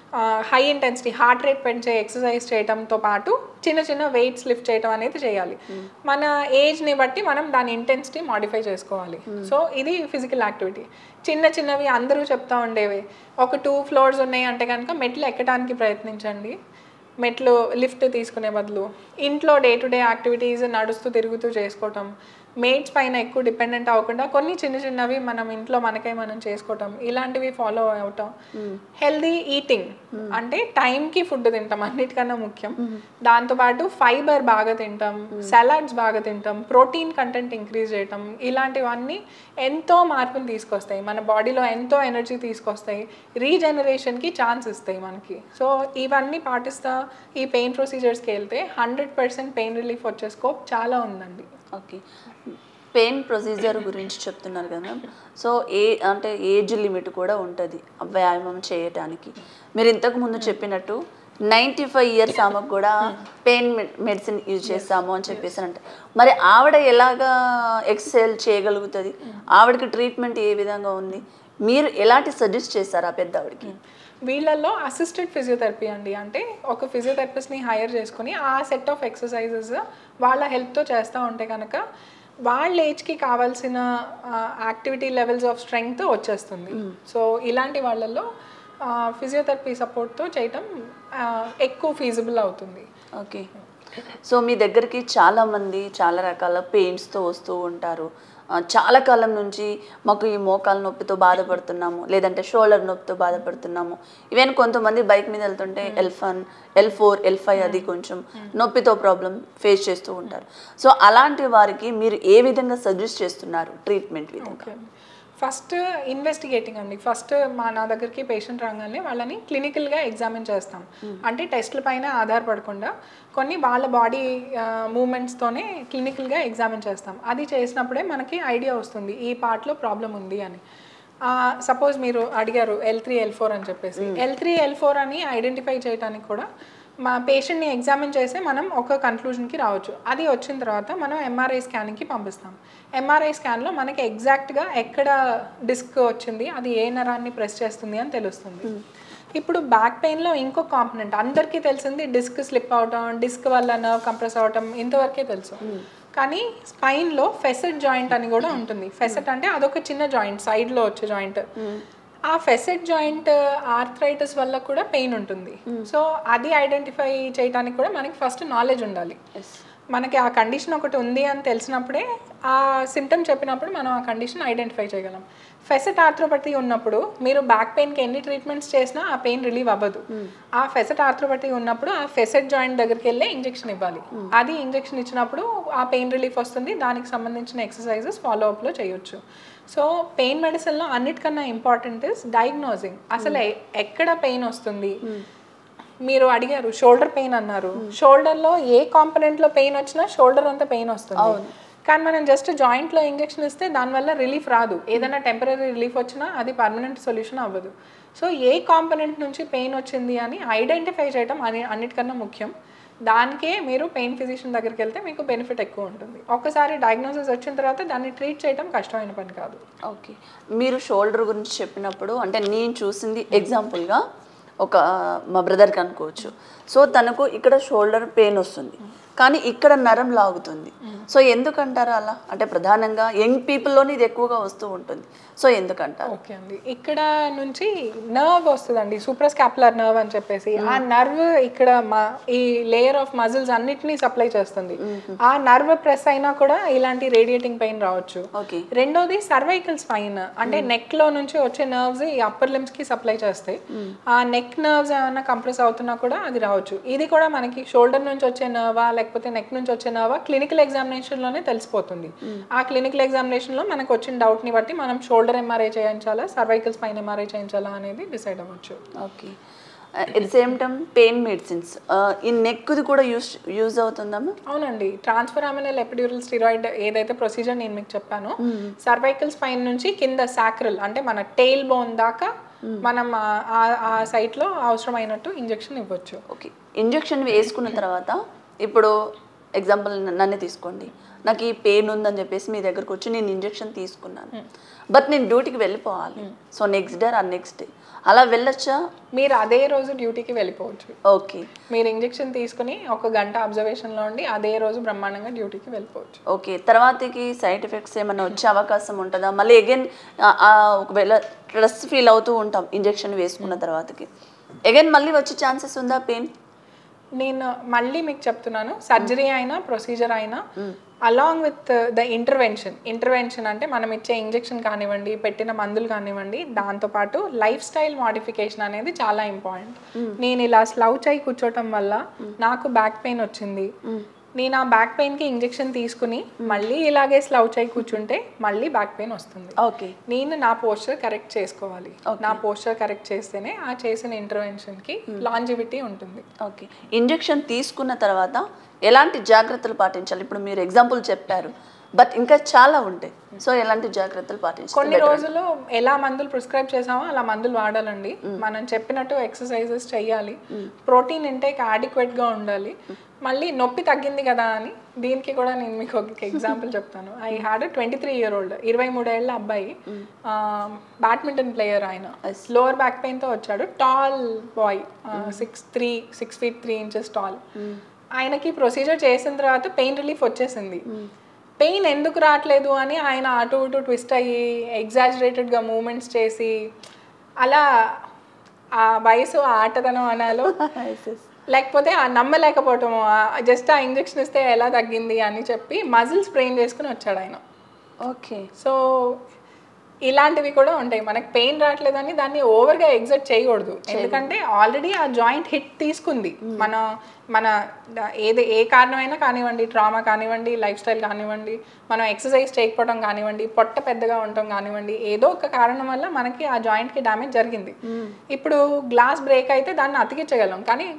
హై ఇంటెన్సిటీ హార్ట్ రేట్ పెంచే ఎక్సర్సైజ్ చేయటంతో పాటు చిన్న చిన్న వెయిట్స్ లిఫ్ట్ చేయటం అనేది చేయాలి మన ఏజ్ని బట్టి మనం దాని ఇంటెన్సిటీ మాడిఫై చేసుకోవాలి సో ఇది ఫిజికల్ యాక్టివిటీ చిన్న చిన్నవి అందరూ చెప్తా ఉండేవి ఒక టూ ఫ్లోర్స్ ఉన్నాయి అంటే కనుక మెట్లు ఎక్కడానికి ప్రయత్నించండి మెట్లు లిఫ్ట్ తీసుకునే బదులు ఇంట్లో డే టు డే యాక్టివిటీస్ నడుస్తూ తిరుగుతూ చేసుకోవటం మేట్స్ పైన ఎక్కువ డిపెండెంట్ అవ్వకుండా కొన్ని చిన్న చిన్నవి మనం ఇంట్లో మనకై మనం చేసుకోవటం ఇలాంటివి ఫాలో అవటం హెల్దీ ఈటింగ్ అంటే టైంకి ఫుడ్ తింటాం అన్నిటికన్నా ముఖ్యం దాంతోపాటు ఫైబర్ బాగా తింటాం సలాడ్స్ బాగా తింటాం ప్రోటీన్ కంటెంట్ ఇంక్రీజ్ చేయటం ఇలాంటివన్నీ ఎంతో మార్పుని తీసుకొస్తాయి మన బాడీలో ఎంతో ఎనర్జీ తీసుకొస్తాయి రీజనరేషన్కి ఛాన్స్ ఇస్తాయి మనకి సో ఇవన్నీ పాటిస్తా ఈ పెయిన్ ప్రొసీజర్స్కి వెళ్తే హండ్రెడ్ పర్సెంట్ పెయిన్ రిలీఫ్ వచ్చే స్కోప్ చాలా ఉందండి ఓకే పెయిన్ ప్రొసీజర్ గురించి చెప్తున్నారు కదా మ్యామ్ సో ఏ అంటే ఏజ్ లిమిట్ కూడా ఉంటుంది వ్యాయామం చేయటానికి మీరు ఇంతకు ముందు చెప్పినట్టు నైంటీ ఫైవ్ ఇయర్స్ ఆమెకు కూడా పెయిన్ మెడిసిన్ యూజ్ చేస్తాము అని చెప్పేసి అంటే మరి ఆవిడ ఎలాగా ఎక్సెల్ చేయగలుగుతుంది ఆవిడకి ట్రీట్మెంట్ ఏ విధంగా ఉంది మీరు ఎలాంటి సజెస్ట్ చేస్తారు ఆ పెద్ద ఆవిడకి వీళ్ళల్లో అసిస్టెడ్ ఫిజియోథెరపీ అండి అంటే ఒక ఫిజియోథెరపిస్ట్ని హైర్ చేసుకుని ఆ సెట్ ఆఫ్ ఎక్సర్సైజెస్ వాళ్ళ హెల్ప్తో చేస్తూ ఉంటే కనుక వాళ్ళ ఏజ్కి కావాల్సిన యాక్టివిటీ లెవెల్స్ ఆఫ్ స్ట్రెంగ్త్ వచ్చేస్తుంది సో ఇలాంటి వాళ్ళల్లో ఫిజియోథెరపీ సపోర్ట్తో చేయటం ఆ, ఎక్కువ ఫీజిబుల్ అవుతుంది ఓకే సో మీ దగ్గరికి చాలామంది చాలా రకాల పెయిన్స్తో వస్తూ ఉంటారు ఆ, చాలా కాలం నుంచి మాకు ఈ మోకాల నొప్పితో బాధపడుతున్నాము లేదంటే షోల్డర్ నొప్పితో బాధపడుతున్నాము ఈవెన్ కొంతమంది బైక్ మీద వెళ్తుంటే L one L four L five అది కొంచెం నొప్పితో ప్రాబ్లం ఫేస్ చేస్తూ ఉంటారు సో అలాంటి వారికి మీరు ఏ విధంగా సజెస్ట్ చేస్తున్నారు ట్రీట్మెంట్ విధంగా ఓకే ఫస్ట్ ఇన్వెస్టిగేటింగ్ అండి ఫస్ట్ మా నా దగ్గరికి పేషెంట్ రాగానే వాళ్ళని క్లినికల్గా ఎగ్జామిన్ చేస్తాం అంటే టెస్ట్ల పైన ఆధారపడకుండా కొన్ని వాళ్ళ బాడీ మూమెంట్స్తోనే క్లినికల్గా ఎగ్జామిన్ చేస్తాం అది చేసినప్పుడే మనకి ఐడియా వస్తుంది ఈ పార్ట్లో ప్రాబ్లం ఉంది అని సపోజ్ మీరు అడిగారు ఎల్ త్రీ ఎల్ ఫోర్ అని చెప్పేసి ఎల్ త్రీ ఎల్ ఫోర్ అని ఐడెంటిఫై చేయడానికి కూడా మా పేషెంట్ని ఎగ్జామిన్ చేసి మనం ఒక కన్క్లూజన్కి రావచ్చు అది వచ్చిన తర్వాత మనం ఎంఆర్ఐ స్కానింగ్కి పంపిస్తాం ఎంఆర్ఐ స్కాన్లో మనకి ఎగ్జాక్ట్గా ఎక్కడ డిస్క్ వచ్చింది అది ఏ నరాన్ని ప్రెస్ చేస్తుంది అని తెలుస్తుంది ఇప్పుడు బ్యాక్ పెయిన్లో ఇంకో కాంపనెంట్ అందరికీ తెలిసింది డిస్క్ స్లిప్ అవటం డిస్క్ వల్ల నర్వ్ కంప్రెస్ అవటం ఇంతవరకే తెలుసు కానీ స్పైన్లో ఫెసెట్ జాయింట్ అని కూడా ఉంటుంది ఫెసెట్ అంటే అదొక చిన్న జాయింట్ సైడ్లో వచ్చే జాయింట్ ఆ ఫెసెట్ జాయింట్ ఆర్థరైటిస్ వల్ల కూడా పెయిన్ ఉంటుంది సో అది ఐడెంటిఫై చేయడానికి కూడా మనకి ఫస్ట్ నాలెడ్జ్ ఉండాలి ఎస్ మనకి ఆ కండిషన్ ఒకటి ఉంది అని తెలిసినప్పుడే ఆ సిమ్టమ్ చెప్పినప్పుడు మనం ఆ కండిషన్ ఐడెంటిఫై చేయగలం ఫెసెట్ ఆర్థ్రోపతి ఉన్నప్పుడు మీరు బ్యాక్ పెయిన్కి ఎన్ని ట్రీట్మెంట్స్ చేసినా ఆ పెయిన్ రిలీవ్ అవ్వదు ఆ ఫెసెట్ ఆర్థ్రోపతి ఉన్నప్పుడు ఆ ఫెసెట్ జాయింట్ దగ్గరికి వెళ్ళి ఇంజెక్షన్ ఇవ్వాలి అది ఇంజెక్షన్ ఇచ్చినప్పుడు ఆ పెయిన్ రిలీఫ్ వస్తుంది దానికి సంబంధించిన ఎక్సర్సైజెస్ ఫాలో అప్లో చేయొచ్చు సో పెయిన్ మెడిసిన్లో అన్నిటికన్నా ఇంపార్టెంట్ ఇస్ డయాగ్నోజింగ్ అసలు ఎ- ఎక్కడ పెయిన్ వస్తుంది మీరు అడిగారు షోల్డర్ పెయిన్ అన్నారు షోల్డర్ లో ఏ కాంపనెంట్ లో పెయిన్ వచ్చినా షోల్డర్ అంతా పెయిన్ వస్తుంది కానీ మనం జస్ట్ జాయింట్ లో ఇంజెక్షన్ ఇస్తే దానివల్ల రిలీఫ్ రాదు ఏదైనా టెంపరీ రిలీఫ్ వచ్చినా అది పర్మనెంట్ సొల్యూషన్ అవ్వదు సో ఏ కాంపనెంట్ నుంచి పెయిన్ వచ్చింది అని ఐడెంటిఫై చేయడం అని అన్నిటికన్నా ముఖ్యం దానికే మీరు పెయిన్ ఫిజిషియన్ దగ్గరికి వెళ్తే మీకు బెనిఫిట్ ఎక్కువ ఉంటుంది ఒక్కసారి డయాగ్నోసిస్ వచ్చిన తర్వాత దాన్ని ట్రీట్ చేయడం కష్టమైన పని కాదు ఓకే మీరు షోల్డర్ గురించి చెప్పినప్పుడు అంటే నేను చూసింది ఎగ్జాంపుల్గా ఒక మా బ్రదర్కి అనుకోవచ్చు సో తనకు ఇక్కడ షోల్డర్ పెయిన్ వస్తుంది కానీ ఇక్కడ నరం లాగుతుంది సో ఎందుకంటారు అలా అంటే ప్రధానంగా యంగ్ పీపుల్లోనే ఇది ఎక్కువగా వస్తూ ఉంటుంది సో ఎందుకంటారు ఓకే అండి ఇక్కడ నుంచి నర్వ్ వస్తుందండి సూపర్ స్కాపులర్ నర్వ్ అని చెప్పేసి ఆ నర్వ్ ఇక్కడ మా ఈ లేయర్ ఆఫ్ మజిల్స్ అన్నిటినీ సప్లై చేస్తుంది ఆ నర్వ్ ప్రెస్ అయినా కూడా ఇలాంటి రేడియేటింగ్ పెయిన్ రావచ్చు ఓకే రెండోది సర్వైకల్ స్పైన్ అంటే నెక్ లో నుంచి వచ్చే నర్వ్స్ ఈ అప్పర్ లిమ్స్ కి సప్లై చేస్తాయి ఆ నెక్ నర్వ్స్ ఏమైనా కంప్రెస్ అవుతున్నా కూడా అది రావచ్చు ఇది కూడా మనకి షోల్డర్ నుంచి వచ్చే నర్వా లేకపోతే నెక్ నుంచి వచ్చే నర్వా క్లినికల్ ఎగ్జామినేషన్ లోనే తెలిసిపోతుంది ఆ క్లినికల్ ఎగ్జామినేషన్ లో మనకు వచ్చిన డౌట్ ని బట్టి మనం షోల్డర్ ఎంఆర్ఐ చేయించాలా సర్వైకల్ స్పైన్ ఎంఆర్ఐ చేయించాలా అనేది డిసైడ్ అవ్వచ్చు okay at the same time pain medicines ఈ నెక్ది కూడా యూస్ యూజ్ అవుతుందమ్మా అవునండి ట్రాన్స్ఫరామినల్ ఎపిడ్యూరల్ స్టిరాయిడ్ ఏదైతే ప్రొసీజర్ నేను మీకు చెప్పానో సర్వైకల్ స్పైన్ నుంచి కింద సాక్రల్ అంటే మన టెయిల్ బోన్ దాకా మనం ఆ- ఆ- ఆ సైట్ లో అవసరమైనట్టు ఇంజెక్షన్ ఇవ్వచ్చు ఓకే ఇంజెక్షన్ వేసుకున్న తర్వాత ఇప్పుడు ఎగ్జాంపుల్ నన్ను తీసుకోండి నాకు ఈ పెయిన్ ఉందని చెప్పేసి మీ దగ్గరకు వచ్చి నేను ఇంజెక్షన్ తీసుకున్నాను బట్ నేను డ్యూటీకి వెళ్ళిపోవాలి సో నెక్స్ట్ డే ఆ నెక్స్ట్ డే అలా వెళ్ళొచ్చా మీరు అదే రోజు డ్యూటీకి వెళ్ళిపోవచ్చు ఓకే మీరు ఇంజెక్షన్ తీసుకుని ఒక గంట observation లో ఉండి అదే రోజు బ్రహ్మాండంగా డ్యూటీకి వెళ్ళిపోవచ్చు ఓకే తర్వాతకి సైడ్ ఎఫెక్ట్స్ ఏమైనా వచ్చే అవకాశం ఉంటుందా మళ్ళీ అగైన్ ఒకవేళ స్ట్రెస్ ఫీల్ అవుతూ ఉంటాం ఇంజెక్షన్ వేసుకున్న తర్వాతకి అగైన్ మళ్ళీ వచ్చే ఛాన్సెస్ ఉందా పెయిన్ నేను మళ్ళీ మీకు చెప్తున్నాను సర్జరీ అయినా ప్రొసీజర్ అయినా along with the intervention intervention అంటే మనం ఇచ్చే ఇంజెక్షన్ కానివ్వండి పెట్టిన మందులు కానివ్వండి దాంతోపాటు లైఫ్ స్టైల్ మాడిఫికేషన్ అనేది చాలా ఇంపార్టెంట్ నేను ఇలా స్లౌచ్ అయి కూర్చోవటం వల్ల నాకు బ్యాక్ పెయిన్ వచ్చింది నేను ఆ బ్యాక్ పెయిన్కి ఇంజెక్షన్ తీసుకుని మళ్ళీ ఇలాగే స్లౌచ్ అయి కూర్చుంటే మళ్ళీ బ్యాక్ పెయిన్ వస్తుంది ఓకే నేను నా పోస్చర్ కరెక్ట్ చేసుకోవాలి నా పోస్చర్ కరెక్ట్ చేస్తేనే ఆ చేసిన ఇంటర్వెన్షన్కి లాంజివిటీ ఉంటుంది ఓకే ఇంజెక్షన్ తీసుకున్న తర్వాత ఎలాంటి జాగ్రత్తలు పాటించాలి ఇప్పుడు మీరు ఎగ్జాంపుల్ చెప్పారు బట్ ఇంకా చాలా ఉంటాయి సో ఎలాంటి జాగ్రత్తలు పాటించాలి కొన్ని రోజులు ఎలా మందులు ప్రిస్క్రైబ్ చేసామో అలా మందులు వాడాలండి మనం చెప్పినట్టు ఎక్సర్సైజెస్ చేయాలి ప్రోటీన్ ఇంటేక్ adequate గా ఉండాలి మళ్ళీ నొప్పి తగ్గింది కదా అని దీనికి కూడా నేను మీకు ఒక ఎగ్జాంపుల్ చెప్తాను I had twenty three year old ఇరవై మూడేళ్ల అబ్బాయి బ్యాడ్మింటన్ ప్లేయర్ ఆయన లోవర్ బ్యాక్ పెయిన్తో వచ్చాడు tall boy six three six feet three inches tall ఆయనకి ప్రొసీజర్ చేసిన తర్వాత పెయిన్ రిలీఫ్ వచ్చేసింది పెయిన్ ఎందుకు రావట్లేదు అని ఆయన అటు ఇటు ట్విస్ట్ అయ్యి ఎగ్జాజరేటెడ్గా మూమెంట్స్ చేసి అలా ఆ వయసు ఆ ఆటదనం అనాలో లేకపోతే ఆ నమ్మలేకపోవటం జస్ట్ ఆ ఇంజెక్షన్ ఇస్తే ఎలా తగ్గింది అని చెప్పి మజిల్ స్ప్రెయిన్ చేసుకుని వచ్చాడు ఆయన ఓకే సో ఇలాంటివి కూడా ఉంటాయి మనకి పెయిన్ రావట్లేదని దాన్ని ఓవర్గా ఎగ్జర్ట్ చేయకూడదు ఎందుకంటే ఆల్రెడీ ఆ జాయింట్ హిట్ తీసుకుంది మన మన ద- ఏది ఏ కారణమైనా కానివ్వండి ట్రామా కానివ్వండి లైఫ్ స్టైల్ కానివ్వండి మనం ఎక్సర్సైజ్ చేయకపోవడం కానివ్వండి పొట్ట పెద్దగా ఉండటం కానివ్వండి ఏదో ఒక కారణం వల్ల మనకి ఆ జాయింట్కి డ్యామేజ్ జరిగింది ఇప్పుడు గ్లాస్ బ్రేక్ అయితే దాన్ని అతికించగలం కానీ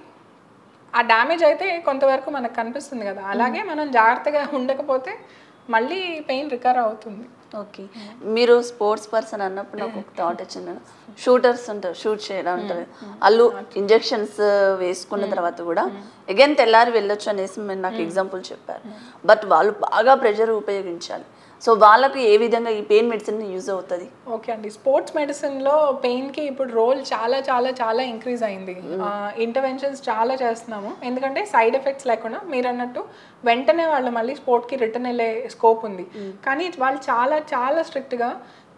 ఆ డ్యామేజ్ అయితే కొంతవరకు మనకు కనిపిస్తుంది కదా అలాగే మనం జాగ్రత్తగా ఉండకపోతే మళ్ళీ పెయిన్ రికవర్ అవుతుంది ఓకే మీరు స్పోర్ట్స్ పర్సన్ అన్నప్పుడు నాకు ఒక థాట్ వచ్చింది షూటర్స్ ఉంటారు షూట్ చేయడం ఉంటారు వాళ్ళు ఇంజెక్షన్స్ వేసుకున్న తర్వాత కూడా అగైన్ తెల్లారి వెళ్ళొచ్చు అనేసి మీరు నాకు ఎగ్జాంపుల్ చెప్పారు బట్ వాళ్ళు బాగా ప్రెషర్ ఉపయోగించాలి సో వాళ్ళకు ఏ విధంగా ఈ పెయిన్ మెడిసిన్ యూజ్ అవుతుంది ఓకే అండి స్పోర్ట్స్ మెడిసిన్లో పెయిన్కి ఇప్పుడు రోల్ చాలా చాలా చాలా ఇంక్రీజ్ అయింది ఇంటర్వెన్షన్స్ చాలా చేస్తున్నాము ఎందుకంటే సైడ్ ఎఫెక్ట్స్ లేకుండా మీరు అన్నట్టు వెంటనే వాళ్ళు మళ్ళీ స్పోర్ట్కి రిటర్న్ వెళ్ళే స్కోప్ ఉంది కానీ వాళ్ళు చాలా చాలా స్ట్రిక్ట్గా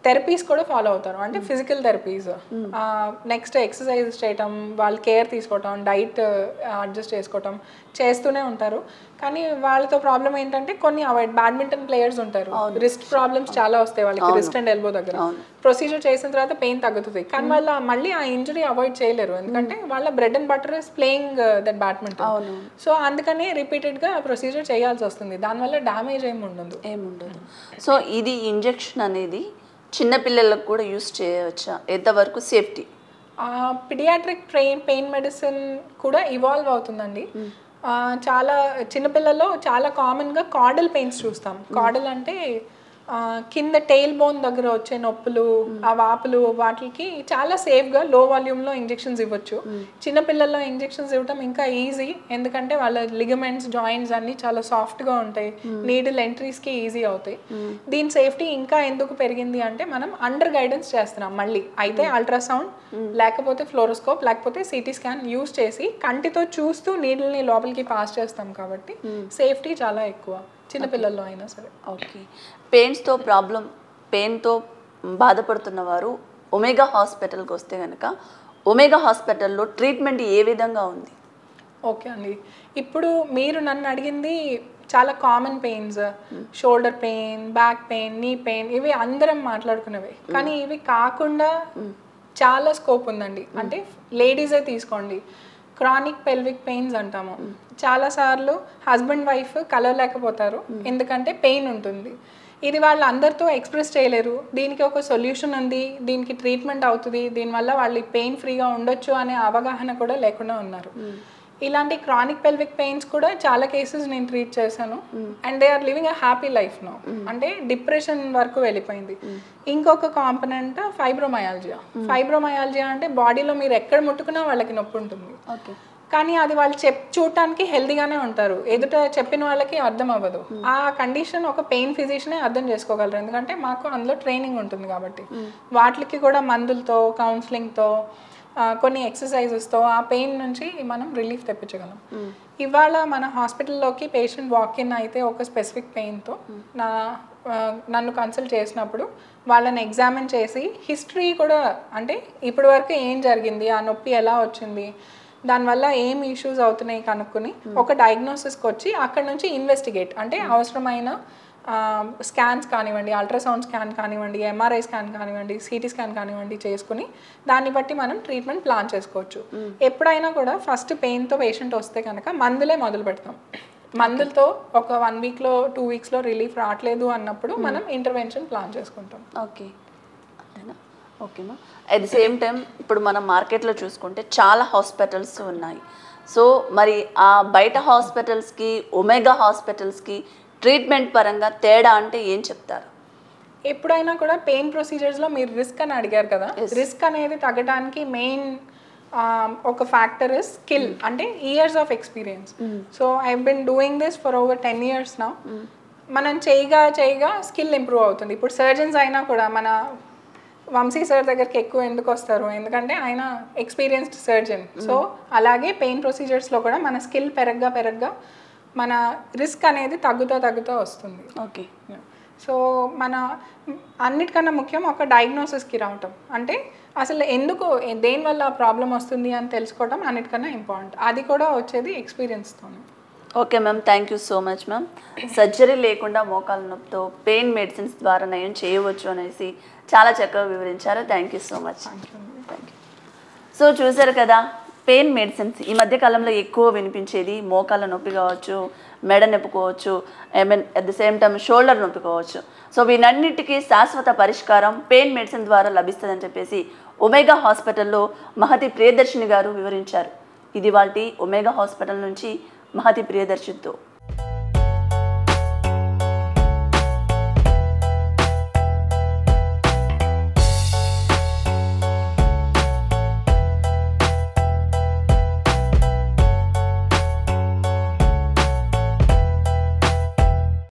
థెరపీస్ కూడా ఫాలో అవుతారు అంటే ఫిజికల్ థెరపీస్ నెక్స్ట్ ఎక్సర్సైజ్ చేయటం వాళ్ళు కేర్ తీసుకోవటం డైట్ అడ్జస్ట్ చేసుకోవటం చేస్తూనే ఉంటారు కానీ వాళ్ళతో ప్రాబ్లం ఏంటంటే కొన్ని అవాయిడ్ బ్యాడ్మింటన్ ప్లేయర్స్ ఉంటారు రిస్ట్ ప్రాబ్లమ్స్ చాలా వస్తాయి వాళ్ళకి రిస్ట్ అండ్ ఎల్బో దగ్గర ప్రొసీజర్ చేసిన తర్వాత పెయిన్ తగ్గుతుంది కానీ వాళ్ళ మళ్ళీ ఆ ఇంజరీ అవాయిడ్ చేయలేరు ఎందుకంటే వాళ్ళ bread and butter is playing that badminton so అందుకని రిపీటెడ్గా ప్రొసీజర్ చేయాల్సి వస్తుంది దానివల్ల డ్యామేజ్ ఏమి ఉండదు ఏముండదు సో ఇది ఇంజెక్షన్ అనేది చిన్న పిల్లలకు కూడా యూస్ చేయవచ్చా ఎంతవరకు safety pediatric train pain medicine కూడా ఇవాల్వ్ అవుతుందండి ఆ, చాలా చిన్నపిల్లల్లో చాలా కామన్గా కాడల్ పెయిన్స్ చూస్తాం కాడల్ అంటే ఆ, కింద టెయిల్ బోన్ దగ్గర వచ్చే నొప్పులు ఆ వాపులు వాటికి చాలా సేఫ్గా లో వాల్యూమ్లో ఇంజెక్షన్స్ ఇవ్వచ్చు చిన్నపిల్లల్లో ఇంజెక్షన్స్ ఇవ్వడం ఇంకా ఈజీ ఎందుకంటే వాళ్ళ లిగమెంట్స్ జాయింట్స్ అన్నీ చాలా సాఫ్ట్గా ఉంటాయి నీడిల్ ఎంట్రీస్కి ఈజీ అవుతాయి దీని సేఫ్టీ ఇంకా ఎందుకు పెరిగింది అంటే మనం అండర్ గైడెన్స్ చేస్తున్నాం మళ్ళీ అయితే అల్ట్రాసౌండ్ లేకపోతే ఫ్లోరోస్కోప్ లేకపోతే సిటీ స్కాన్ యూస్ చేసి కంటితో చూస్తూ నీళ్ళని లోపలికి పాస్ చేస్తాం కాబట్టి సేఫ్టీ చాలా ఎక్కువ చిన్నపిల్లల్లో అయినా సరే ఓకే పెయిన్స్తో ప్రాబ్లం పెయిన్తో బాధపడుతున్న వారు ఒమేగా హాస్పిటల్కి వస్తే కనుక ఒమేగా హాస్పిటల్లో ట్రీట్మెంట్ ఏ విధంగా ఉంది ఓకే అండి ఇప్పుడు మీరు నన్ను అడిగింది చాలా common pains shoulder pain back pain knee pain ఇవి అందరం మాట్లాడుకునేవి కానీ ఇవి కాకుండా చాలా స్కోప్ ఉందండి అంటే లేడీసే తీసుకోండి క్రానిక్ పెల్విక్ పెయిన్స్ అంటాము చాలాసార్లు హస్బెండ్ వైఫ్ కలవలేకపోతారు ఎందుకంటే పెయిన్ ఉంటుంది ఇది వాళ్ళు అందరితో ఎక్స్ప్రెస్ చేయలేరు దీనికి ఒక సొల్యూషన్ ఉంది దీనికి ట్రీట్మెంట్ అవుతుంది దీనివల్ల వాళ్ళు పెయిన్ ఫ్రీగా ఉండొచ్చు అనే అవగాహన కూడా లేకుండా ఉన్నారు ఇలాంటి క్రానిక్ పెల్విక్ పెయిన్స్ కూడా చాలా కేసెస్ నేను ట్రీట్ చేశాను and they are living a happy life no అంటే డిప్రెషన్ వరకు వెళ్ళిపోయింది ఇంకొక కాంపనెంట్ ఫైబ్రోమయాలజియా ఫైబ్రోమయాలజియా అంటే బాడీలో మీరు ఎక్కడ ముట్టుకున్నా వాళ్ళకి నొప్పి ఉంటుంది ఓకే కానీ అది వాళ్ళు చెప్ చూడటానికి హెల్దీగానే ఉంటారు ఎదుట చెప్పిన వాళ్ళకి అర్థం అవ్వదు ఆ కండిషన్ ఒక పెయిన్ ఫిజిషియనే అర్థం చేసుకోగలరు ఎందుకంటే మాకు అందులో ట్రైనింగ్ ఉంటుంది కాబట్టి వాటికి కూడా మందులతో కౌన్సిలింగ్తో ఆ, కొన్ని ఎక్సర్సైజెస్తో ఆ పెయిన్ నుంచి మనం రిలీఫ్ తెప్పించగలం ఇవాళ మన హాస్పిటల్లోకి పేషెంట్ వాక్ ఇన్ అయితే ఒక స్పెసిఫిక్ పెయిన్తో నా ఆ, నన్ను కన్సల్ట్ చేసినప్పుడు వాళ్ళని ఎగ్జామిన్ చేసి హిస్టరీ కూడా అంటే ఇప్పటి వరకు ఏం జరిగింది ఆ నొప్పి ఎలా వచ్చింది దానివల్ల ఏం ఇష్యూస్ అవుతున్నాయి కనుక్కొని ఒక డయాగ్నోసిస్కి వచ్చి అక్కడ నుంచి ఇన్వెస్టిగేట్ అంటే అవసరమైన స్కాన్స్ కానివ్వండి అల్ట్రాసౌండ్ స్కాన్ కానివ్వండి ఎంఆర్ఐ స్కాన్ కానివ్వండి సిటీ స్కాన్ కానివ్వండి చేసుకుని దాన్ని బట్టి మనం ట్రీట్మెంట్ ప్లాన్ చేసుకోవచ్చు ఎప్పుడైనా కూడా ఫస్ట్ పెయిన్తో పేషెంట్ వస్తే కనుక మందులే మొదలు పెడతాం మందులతో ఒక వన్ వీక్లో టూ వీక్స్లో రిలీఫ్ రావట్లేదు అన్నప్పుడు మనం ఇంటర్వెన్షన్ ప్లాన్ చేసుకుంటాం ఓకే అంతేనా ఓకేమా అట్ ది సేమ్ టైం ఇప్పుడు మనం మార్కెట్లో చూసుకుంటే చాలా హాస్పిటల్స్ ఉన్నాయి సో మరి ఆ బయట హాస్పిటల్స్కి ఒమేగా హాస్పిటల్స్కి ట్రీట్మెంట్ పరంగా తేడా అంటే ఏం చెప్తారు ఎప్పుడైనా కూడా పెయిన్ ప్రొసీజర్స్లో మీరు రిస్క్ అని అడిగారు కదా రిస్క్ అనేది తగ్గడానికి మెయిన్ ఒక ఫ్యాక్టర్ ఇస్ స్కిల్ అంటే years of experience so I been doing this for over ten years నా మనం చేయగా చేయగా స్కిల్ ఇంప్రూవ్ అవుతుంది ఇప్పుడు సర్జన్స్ అయినా కూడా మన వంశీ సార్ దగ్గరికి ఎక్కువ ఎందుకు వస్తారు ఎందుకంటే ఆయన ఎక్స్పీరియన్స్డ్ సర్జన్ సో అలాగే పెయిన్ ప్రొసీజర్స్లో కూడా మన స్కిల్ పెరగ్గా పెరగ్గా మన రిస్క్ అనేది తగ్గుతూ తగ్గుతూ వస్తుంది ఓకే సో మన అన్నిటికన్నా ముఖ్యం ఒక డయాగ్నోసిస్కి రావటం అంటే అసలు ఎందుకు దేనివల్ల ప్రాబ్లం వస్తుంది అని తెలుసుకోవడం అన్నిటికన్నా ఇంపార్టెంట్ అది కూడా వచ్చేది ఎక్స్పీరియన్స్తోనే okay ma'am thank you so much ma'am surgery లేకుండా మోకాల నొప్పితో పెయిన్ మెడిసిన్స్ ద్వారా నయం చేయవచ్చు అనేసి చాలా చక్కగా వివరించారు thank you so much thank you so చూసారు కదా పెయిన్ మెడిసిన్స్ ఈ మధ్య కాలంలో ఎక్కువ వినిపించేది మోకాల నొప్పి కావచ్చు మెడ నొప్పి కావచ్చు I mean at the same time shoulder నొప్పి కావచ్చు సో వీటన్నిటికీ శాశ్వత పరిష్కారం పెయిన్ మెడిసిన్ ద్వారా లభిస్తుందని చెప్పేసి ఒమేగా హాస్పిటల్లో మహతి ప్రియదర్శిని గారు వివరించారు ఇది వాటి ఒమేగా హాస్పిటల్ నుంచి మహతి ప్రియదర్శితో